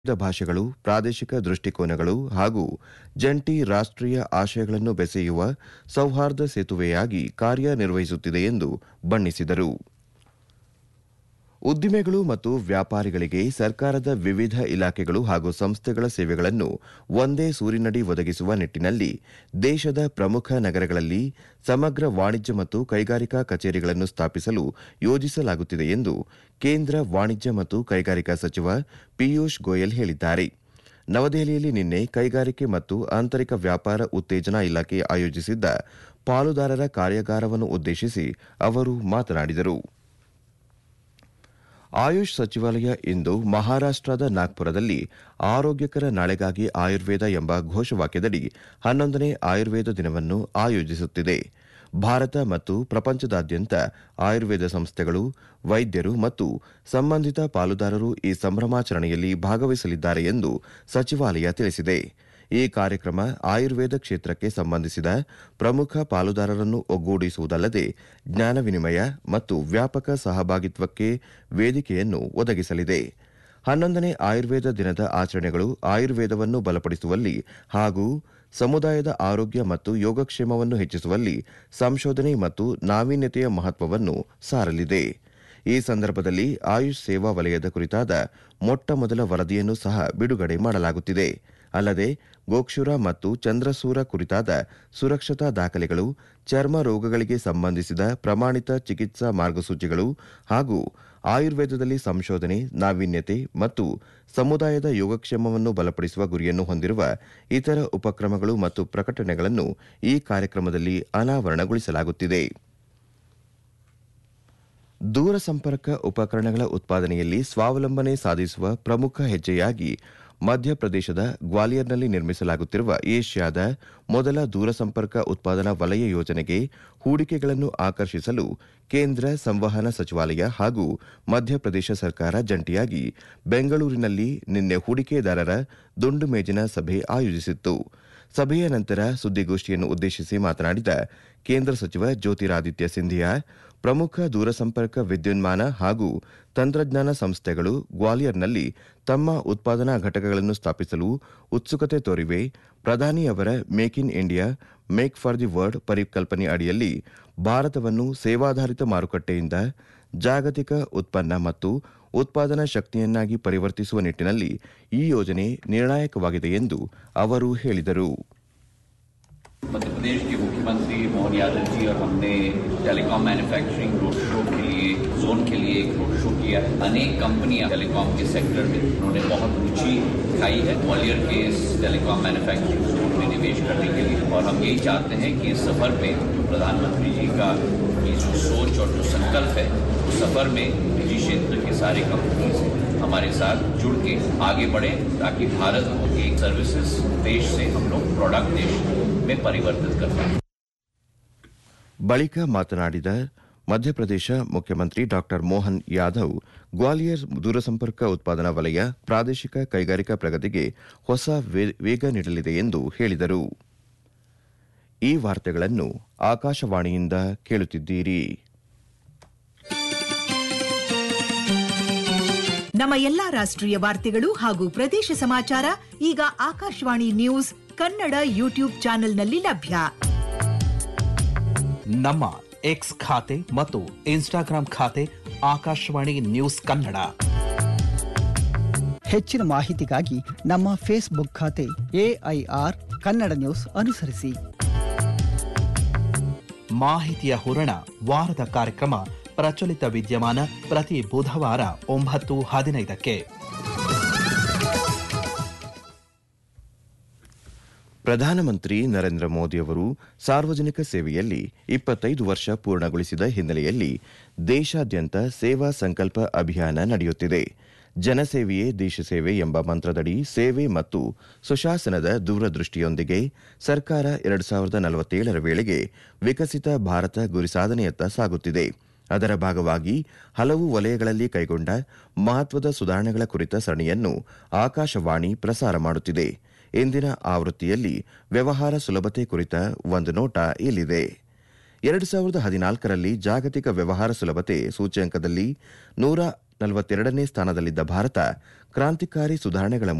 ವಿವಿಧ ಭಾಷೆಗಳು ಪ್ರಾದೇಶಿಕ ದೃಷ್ಟಿಕೋನಗಳು ಹಾಗೂ ಜಂಟಿ ರಾಷ್ಟ್ರೀಯ ಆಶಯಗಳನ್ನು ಬೆಸೆಯುವ ಸೌಹಾರ್ದ ಸೇತುವೆಯಾಗಿ ಕಾರ್ಯನಿರ್ವಹಿಸುತ್ತಿದೆ ಎಂದು ಬಣ್ಣಿಸಿದರು ಉದ್ದಿಮೆಗಳು ಮತ್ತು ವ್ಯಾಪಾರಿಗಳಿಗೆ ಸರ್ಕಾರದ ವಿವಿಧ ಇಲಾಖೆಗಳು ಹಾಗೂ ಸಂಸ್ಥೆಗಳ ಸೇವೆಗಳನ್ನು ಒಂದೇ ಸೂರಿನಡಿ ಒದಗಿಸುವ ನಿಟ್ಟಿನಲ್ಲಿ ದೇಶದ ಪ್ರಮುಖ ನಗರಗಳಲ್ಲಿ ಸಮಗ್ರ ವಾಣಿಜ್ಯ ಮತ್ತು ಕೈಗಾರಿಕಾ ಕಚೇರಿಗಳನ್ನು ಸ್ಥಾಪಿಸಲು ಯೋಜಿಸಲಾಗುತ್ತಿದೆ ಎಂದು ಕೇಂದ್ರ ವಾಣಿಜ್ಯ ಮತ್ತು ಕೈಗಾರಿಕಾ ಸಚಿವ ಪಿಯೂಷ್ ಗೋಯಲ್ ಹೇಳಿದ್ದಾರೆ ನವದೆಹಲಿಯಲ್ಲಿ ನಿನ್ನೆ ಕೈಗಾರಿಕೆ ಮತ್ತು ಆಂತರಿಕ ವ್ಯಾಪಾರ ಉತ್ತೇಜನಾ ಇಲಾಖೆ ಆಯೋಜಿಸಿದ್ದ ಪಾಲುದಾರರ ಕಾರ್ಯಾಗಾರವನ್ನು ಉದ್ದೇಶಿಸಿ ಅವರು ಮಾತನಾಡಿದರು ಆಯುಷ್ ಸಚಿವಾಲಯ ಇಂದು ಮಹಾರಾಷ್ಟದ ನಾಗ್ಪುರದಲ್ಲಿ ಆರೋಗ್ಯಕರ ನಾಳೆಗಾಗಿ ಆಯುರ್ವೇದ ಎಂಬ ಘೋಷವಾಕ್ಯದಡಿ ಹನ್ನೊಂದನೇ ಆಯುರ್ವೇದ ದಿನವನ್ನು ಆಯೋಜಿಸುತ್ತಿದೆ ಭಾರತ ಮತ್ತು ಪ್ರಪಂಚದಾದ್ಯಂತ ಆಯುರ್ವೇದ ಸಂಸ್ಥೆಗಳು ವೈದ್ಯರು ಮತ್ತು ಸಂಬಂಧಿತ ಪಾಲುದಾರರು ಈ ಸಂಭ್ರಮಾಚರಣೆಯಲ್ಲಿ ಭಾಗವಹಿಸಲಿದ್ದಾರೆ ಎಂದು ಸಚಿವಾಲಯ ತಿಳಿಸಿದೆ ಈ ಕಾರ್ಯಕ್ರಮ ಆಯುರ್ವೇದ ಕ್ಷೇತ್ರಕ್ಕೆ ಸಂಬಂಧಿಸಿದ ಪ್ರಮುಖ ಪಾಲುದಾರರನ್ನು ಒಗ್ಗೂಡಿಸುವುದಲ್ಲದೆ ಜ್ಞಾನ ವಿನಿಮಯ ಮತ್ತು ವ್ಯಾಪಕ ಸಹಭಾಗಿತ್ವಕ್ಕೆ ವೇದಿಕೆಯನ್ನು ಒದಗಿಸಲಿದೆ ಹನ್ನೊಂದನೇ ಆಯುರ್ವೇದ ದಿನದ ಆಚರಣೆಗಳು ಆಯುರ್ವೇದವನ್ನು ಬಲಪಡಿಸುವಲ್ಲಿ ಹಾಗೂ ಸಮುದಾಯದ ಆರೋಗ್ಯ ಮತ್ತು ಯೋಗಕ್ಷೇಮವನ್ನು ಹೆಚ್ಚಿಸುವಲ್ಲಿ ಸಂಶೋಧನೆ ಮತ್ತು ನಾವೀನ್ಯತೆಯ ಮಹತ್ವವನ್ನು ಸಾರಲಿದೆ ಈ ಸಂದರ್ಭದಲ್ಲಿ ಆಯುಷ್ ಸೇವಾ ವಲಯದ ಕುರಿತಾದ ಮೊಟ್ಟ ಮೊದಲ ವರದಿಯನ್ನು ಸಹ ಬಿಡುಗಡೆ ಮಾಡಲಾಗುತ್ತಿದೆ ಅಲ್ಲದೆ ಗೋಕ್ಷುರ ಮತ್ತು ಚಂದ್ರಸೂರ ಕುರಿತಾದ ಸುರಕ್ಷತಾ ದಾಖಲೆಗಳು ಚರ್ಮ ರೋಗಗಳಿಗೆ ಸಂಬಂಧಿಸಿದ ಪ್ರಮಾಣಿತ ಚಿಕಿತ್ಸಾ ಮಾರ್ಗಸೂಚಿಗಳು ಹಾಗೂ ಆಯುರ್ವೇದದಲ್ಲಿ ಸಂಶೋಧನೆ ನಾವೀನ್ಯತೆ ಮತ್ತು ಸಮುದಾಯದ ಯೋಗಕ್ಷೇಮವನ್ನು ಬಲಪಡಿಸುವ ಗುರಿಯನ್ನು ಹೊಂದಿರುವ ಇತರ ಉಪಕ್ರಮಗಳು ಮತ್ತು ಪ್ರಕಟಣೆಗಳನ್ನು ಈ ಕಾರ್ಯಕ್ರಮದಲ್ಲಿ ಅನಾವರಣಗೊಳಿಸಲಾಗುತ್ತಿದೆ ದೂರಸಂಪರ್ಕ ಉಪಕರಣಗಳ ಉತ್ಪಾದನೆಯಲ್ಲಿ ಸ್ವಾವಲಂಬನೆ ಸಾಧಿಸುವ ಪ್ರಮುಖ ಹೆಜ್ಜೆಯಾಗಿ ಮಧ್ಯಪ್ರದೇಶದ ಗ್ವಾಲಿಯರ್ನಲ್ಲಿ ನಿರ್ಮಿಸಲಾಗುತ್ತಿರುವ ಏಷ್ಯಾದ ಮೊದಲ ದೂರಸಂಪರ್ಕ ಉತ್ಪಾದನಾ ವಲಯ ಯೋಜನೆಗೆ ಹೂಡಿಕೆಗಳನ್ನು ಆಕರ್ಷಿಸಲು ಕೇಂದ್ರ ಸಂವಹನ ಸಚಿವಾಲಯ ಹಾಗೂ ಮಧ್ಯಪ್ರದೇಶ ಸರ್ಕಾರ ಜಂಟಿಯಾಗಿ ಬೆಂಗಳೂರಿನಲ್ಲಿ ನಿನ್ನೆ ಹೂಡಿಕೆದಾರರ ದುಂಡು ಮೇಜಿನ ಸಭೆ ಆಯೋಜಿಸಿತ್ತು ಸಭೆಯ ನಂತರ ಸುದ್ದಿಗೋಷ್ಠಿಯನ್ನು ಉದ್ದೇಶಿಸಿ ಮಾತನಾಡಿದ ಕೇಂದ್ರ ಸಚಿವ ಜ್ಯೋತಿರಾದಿತ್ಯ ಸಿಂಧಿಯಾ ಪ್ರಮುಖ ದೂರಸಂಪರ್ಕ ವಿದ್ಯುನ್ಮಾನ ಹಾಗೂ ತಂತ್ರಜ್ಞಾನ ಸಂಸ್ಥೆಗಳು ಗ್ವಾಲಿಯರ್ನಲ್ಲಿ ತಮ್ಮ ಉತ್ಪಾದನಾ ಘಟಕಗಳನ್ನು ಸ್ಥಾಪಿಸಲು ಉತ್ಸುಕತೆ ತೋರಿವೆ ಪ್ರಧಾನಿಯವರ make in India make for the world ಪರಿಕಲ್ಪನೆ ಅಡಿಯಲ್ಲಿ ಭಾರತವನ್ನು ಸೇವಾಧಾರಿತ ಮಾರುಕಟ್ಟೆಯಿಂದ ಜಾಗತಿಕ ಉತ್ಪನ್ನ ಮತ್ತು ಉತ್ಪಾದನಾ ಶಕ್ತಿಯನ್ನಾಗಿ ಪರಿವರ್ತಿಸುವ ನಿಟ್ಟಿನಲ್ಲಿ ಈ ಯೋಜನೆ ನಿರ್ಣಾಯಕವಾಗಿದೆ ಎಂದು ಅವರು ಹೇಳಿದರು मध्य प्रदेश के मुख्यमंत्री मोहन यादव जी और हमने टेलीकॉम मैन्युफैक्चरिंग रोड शो के लिए जोन के लिए एक रोड शो किया अनेक कंपनियां टेलीकॉम के सेक्टर में उन्होंने बहुत रुचि दिखाई है ग्वालियर के इस टेलीकॉम मैन्युफैक्चरिंग जोन में निवेश करने के लिए और हम यही चाहते हैं कि इस सफर में जो प्रधानमंत्री जी का ये जो सोच और जो संकल्प है उस सफर में निजी क्षेत्र के सारे कंपनीज हमारे साथ जुड़ के आगे बढ़े ताकि भारत को एक सर्विसेज देश से हम लोग प्रोडक्ट देश में परिवर्तित कर पाए ಬಳಿಕ ಮಾತನಾಡಿದ ಮಧ್ಯಪ್ರದೇಶ ಮುಖ್ಯಮಂತ್ರಿ ಡಾ ಮೋಹನ್ ಯಾದವ್ ಗ್ವಾಲಿಯರ್ ದೂರಸಂಪರ್ಕ ಉತ್ಪಾದನಾ ವಲಯ ಪ್ರಾದೇಶಿಕ ಕೈಗಾರಿಕಾ ಪ್ರಗತಿಗೆ ಹೊಸ ವೇ- ವೇಗ ನೀಡಲಿದೆ ಎಂದು ಹೇಳಿದರು ಈ ವಾರ್ತೆಗಳನ್ನು ಆಕಾಶವಾಣಿಯಿಂದ ಕೇಳುತ್ತಿದ್ದೀರಿ ನಮ್ಮ ಎಲ್ಲಾ ರಾಷ್ಟ್ರೀಯ ವಾರ್ತೆಗಳು ಹಾಗೂ ಪ್ರದೇಶ ಸಮಾಚಾರ ಈಗ ಆಕಾಶವಾಣಿ ನ್ಯೂಸ್ ಕನ್ನಡ ಯೂಟ್ಯೂಬ್ ಚಾನೆಲ್ನಲ್ಲಿ ಲಭ್ಯ ನಮ್ಮ ಎಕ್ಸ್ ಖಾತೆ ಮತ್ತು ಇನ್ಸ್ಟಾಗ್ರಾಂ ಖಾತೆ ಆಕಾಶವಾಣಿ ನ್ಯೂಸ್ ಕನ್ನಡ ಹೆಚ್ಚಿನ ಮಾಹಿತಿಗಾಗಿ ನಮ್ಮ ಫೇಸ್ಬುಕ್ ಖಾತೆ ಎಐಆರ್ ಕನ್ನಡ ನ್ಯೂಸ್ ಅನುಸರಿಸಿ ಮಾಹಿತಿಯ ಹೂರಣ ವಾರದ ಕಾರ್ಯಕ್ರಮ ಪ್ರಚಲಿತ ವಿದ್ಯಮಾನ ಪ್ರತಿ ಬುಧವಾರ ಒಂಬತ್ತು ಹದಿನೈದಕ್ಕೆ ಪ್ರಧಾನಮಂತ್ರಿ ನರೇಂದ್ರ ಮೋದಿಯವರು ಸಾರ್ವಜನಿಕ ಸೇವೆಯಲ್ಲಿ ಇಪ್ಪತ್ತೈದು ವರ್ಷ ಪೂರ್ಣಗೊಳಿಸಿದ ಹಿನ್ನೆಲೆಯಲ್ಲಿ ದೇಶಾದ್ಯಂತ ಸೇವಾ ಸಂಕಲ್ಪ ಅಭಿಯಾನ ನಡೆಯುತ್ತಿದೆ ಜನಸೇವೆಯೇ ದೇಶ ಸೇವೆ ಎಂಬ ಮಂತ್ರದಡಿ ಸೇವೆ ಮತ್ತು ಸುಶಾಸನದ ದೂರದೃಷ್ಟಿಯೊಂದಿಗೆ ಸರ್ಕಾರ ಎರಡು ಸಾವಿರದ ನಲವತ್ತೇಳರ ವೇಳೆಗೆ ವಿಕಸಿತ ಭಾರತ ಗುರಿ ಸಾಧನೆಯತ್ತ ಸಾಗುತ್ತಿದೆ ಅದರ ಭಾಗವಾಗಿ ಹಲವು ವಲಯಗಳಲ್ಲಿ ಕೈಗೊಂಡ ಮಹತ್ವದ ಸುಧಾರಣೆಗಳ ಕುರಿತ ಸರಣಿಯನ್ನು ಆಕಾಶವಾಣಿ ಪ್ರಸಾರ ಮಾಡುತ್ತಿದೆ ಇಂದಿನ ಆವೃತ್ತಿಯಲ್ಲಿ ವ್ಯವಹಾರ ಸುಲಭತೆ ಕುರಿತ ಒಂದು ನೋಟ ಇಲ್ಲಿದೆ ಎರಡು ಸಾವಿರದ ಹದಿನಾಲ್ಕರಲ್ಲಿ ಜಾಗತಿಕ ವ್ಯವಹಾರ ಸುಲಭತೆ ಸೂಚ್ಯಂಕದಲ್ಲಿ ನೂರ ನಲವತ್ತೆರಡನೇ ಸ್ಥಾನದಲ್ಲಿದ್ದ ಭಾರತ ಕ್ರಾಂತಿಕಾರಿ ಸುಧಾರಣೆಗಳ